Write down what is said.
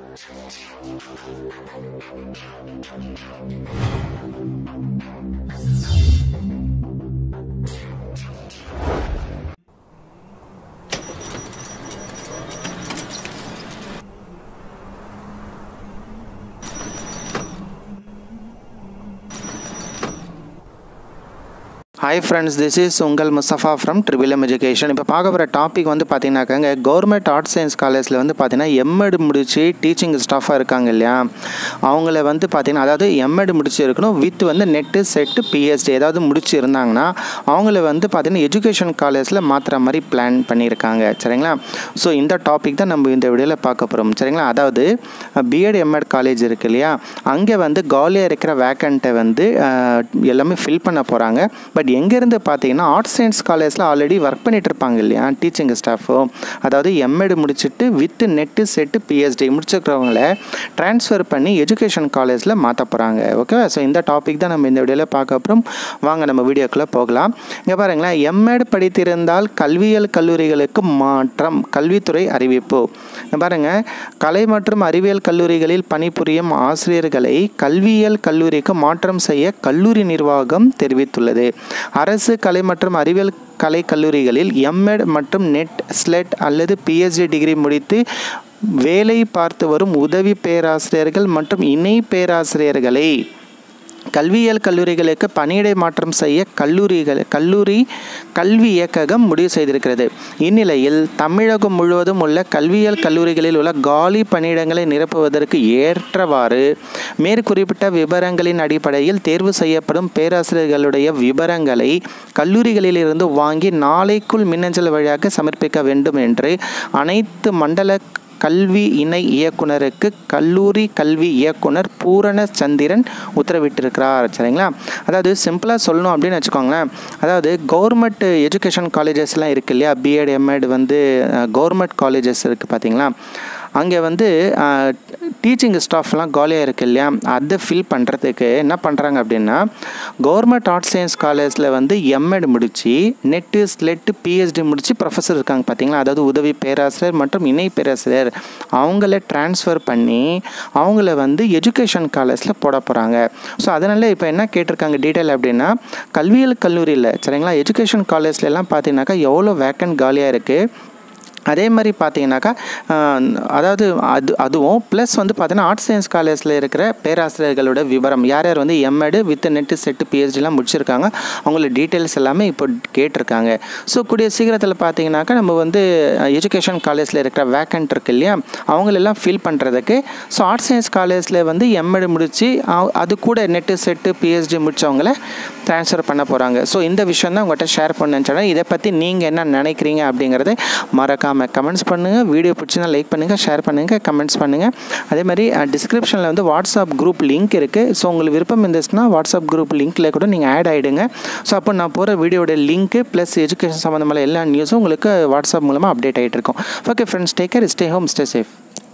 hi friends this is உங்கள் Mustafa from ட்ரிபிளம் education இப்போ பார்க்க போகிற டாபிக் வந்து பார்த்தீங்கன்னாக்காங்க கவர்மெண்ட் ஆர்ட்ஸ் சயின்ஸ் காலேஜில் வந்து பார்த்தீங்கன்னா எம்எட் முடிச்சு டீச்சிங் ஸ்டாஃபாக இருக்காங்க இல்லையா அவங்கள வந்து பார்த்தீங்கன்னா அதாவது எம்எட் முடிச்சு இருக்கணும் வித் வந்து நெட்டு செட்டு பிஹெச்டி ஏதாவது முடிச்சு இருந்தாங்கன்னா அவங்கள வந்து பார்த்தீங்கன்னா எஜுகேஷன் காலேஜில் மாற்றுற மாதிரி பிளான் பண்ணியிருக்காங்க சரிங்களா ஸோ இந்த டாபிக் தான் நம்ம இந்த வீடியோவில் பார்க்க போகிறோம் சரிங்களா அதாவது பிஎட் எம்எட் காலேஜ் இருக்கு இல்லையா அங்கே வந்து காலியாக இருக்கிற வேக்கண்ட்டை வந்து அஹ், எல்லாமே ஃபில் பண்ண போகிறாங்க பட் எங்கேருந்து பார்த்தீங்கன்னா ஆர்ட்ஸ் சயின்ஸ் காலேஜில் ஆல்ரெடி ஒர்க் பண்ணிட்டு இருப்பாங்க இல்லையா டீச்சிங் ஸ்டாஃபோ அதாவது எம்எட் முடிச்சுட்டு வித் நெட்டு செட்டு பிஹெச்டி முடிச்சிருக்கிறவங்கள ட்ரான்ஸ்ஃபர் பண்ணி எஜுகேஷன் காலேஜில் மாற்ற போகிறாங்க ஓகேவா ஸோ இந்த டாபிக் தான் நம்ம இந்த வீடியோவில் பார்க்க அப்புறம் வாங்க நம்ம வீடியோக்குள்ளே போகலாம் இங்கே பாருங்களேன் எம்எட் படித்திருந்தால் கல்வியியல் கல்லூரிகளுக்கு மாற்றம் கல்வித்துறை அறிவிப்பு இங்க பாருங்க கலை மற்றும் அறிவியல் கல்லூரிகளில் பணிபுரியும் ஆசிரியர்களை கல்வியியல் கல்லூரிக்கு மாற்றம் செய்ய கல்லூரி நிர்வாகம் தெரிவித்துள்ளது அரசு கலை மற்றும் அறிவியல் கலை கல்லூரிகளில் எம்எட் மற்றும் நெட் ஸ்லெட் அல்லது பிஹெச்டி டிகிரி முடித்து வேலை பார்த்து வரும் உதவி பேராசிரியர்கள் மற்றும் இணை பேராசிரியர்களை கல்வியியல் கல்லூரிகளுக்கு பணியிடை மாற்றம் செய்ய கல்லூரிகள் கல்லூரி கல்வி இயக்ககம் முடிவு செய்திருக்கிறது இந்நிலையில் தமிழகம் முழுவதும் உள்ள கல்வியியல் கல்லூரிகளில் உள்ள காலி பணியிடங்களை நிரப்புவதற்கு ஏற்றவாறு மேற்குறிப்பிட்ட விவரங்களின் அடிப்படையில் தேர்வு செய்யப்படும் பேராசிரியர்களுடைய விவரங்களை கல்லூரிகளிலிருந்து வாங்கி நாளைக்குள் மின்னஞ்சல் வழியாக சமர்ப்பிக்க வேண்டும் என்று அனைத்து மண்டல கல்வி இணை இயக்குனருக்கு கல்லூரி கல்வி இயக்குனர் பூரண சந்திரன் உத்தரவிட்டிருக்கிறார் சரிங்களா அதாவது சிம்பிளாக சொல்லணும் அப்படின்னு வச்சுக்கோங்களேன் அதாவது கவர்மெண்ட் எஜுகேஷன் காலேஜஸ்லாம் இருக்கு இல்லையா பிஎட் எம்எட் வந்து கவர்மெண்ட் காலேஜஸ் இருக்குது பார்த்தீங்களா அங்கே வந்து டீச்சிங் ஸ்டாஃப்லாம் காலியாக இருக்குது இல்லையா அதை ஃபில் பண்ணுறதுக்கு என்ன பண்ணுறாங்க அப்படின்னா கவர்மெண்ட் ஆர்ட்ஸ் சயின்ஸ் காலேஜில் வந்து எம்எட் முடித்து நெட்டு ஸ்லெட்டு பிஹெச்டி முடித்து ப்ரொஃபஸர் இருக்காங்க பார்த்தீங்களா அதாவது உதவி பேராசிரியர் மற்றும் இணை பேராசிரியர் அவங்கள ட்ரான்ஸ்ஃபர் பண்ணி அவங்கள வந்து எஜுகேஷன் காலேஜில் போட போகிறாங்க ஸோ அதனால் இப்போ என்ன கேட்டிருக்காங்க டீட்டெயில் அப்படின்னா கல்வியியல் கல்லூரியில் சரிங்களா எஜுகேஷன் காலேஜ்ல எல்லாம் பார்த்தீங்கன்னாக்கா எவ்வளோ வேக்கன்ட் காலியாக இருக்குது அதே மாதிரி பார்த்தீங்கன்னாக்கா ஆஹ், அதாவது அது அதுவும் ப்ளஸ் வந்து பார்த்தீங்கன்னா ஆர்ட்ஸ் சயின்ஸ் காலேஜில் இருக்கிற பேராசிரியர்களோட விவரம் யார் யார் வந்து எம்எடு வித் நெட்டு செட்டு பிஹெச்டிலாம் முடிச்சிருக்காங்க அவங்களோட டீட்டெயில்ஸ் எல்லாமே இப்போ கேட்டிருக்காங்க ஸோ கூடிய சீக்கிரத்தில் பார்த்தீங்கன்னாக்கா நம்ம வந்து எஜுகேஷன் காலேஜில் இருக்கிற வேக்கண்ட் இருக்கு இல்லையா அவங்களெல்லாம் ஃபில் பண்ணுறதுக்கு ஸோ ஆர்ட்ஸ் சயின்ஸ் காலேஜில் வந்து எம்எடு முடித்து அது கூட நெட்டு செட்டு பிஹெச்டி முடித்தவங்கள ட்ரான்ஸ்ஃபர் பண்ண போகிறாங்க ஸோ இந்த விஷயம் தான் உங்கள்கிட்ட ஷேர் பண்ணேன்னு சொன்னேன் இதை பற்றி நீங்கள் என்ன நினைக்கிறீங்க அப்படிங்கிறத மறக்காமல் கமெண்ட்ஸ் பண்ணுங்கள் வீடியோ பிடிச்சினா லைக் பண்ணுங்கள் ஷேர் பண்ணுங்கள் கமெண்ட்ஸ் பண்ணுங்கள் அதே மாதிரி டிஸ்கிரிப்ஷனில் வந்து வாட்ஸ்அப் குரூப் லிங்க் இருக்குது ஸோ உங்களுக்கு விருப்பம் இருந்துச்சுன்னா வாட்ஸ்அப் குரூப் லிங்க்கில் கூட நீங்கள் ஆட் ஆகிடுங்க ஸோ அப்போ நான் போகிற வீடியோட லிங்க்கு ப்ளஸ் எஜுகேஷன் சம்மந்தமான எல்லா நியூஸும் உங்களுக்கு வாட்ஸ்அப் மூலமாக அப்டேட் ஆகிட்டு இருக்கும் okay friends take care stay home stay safe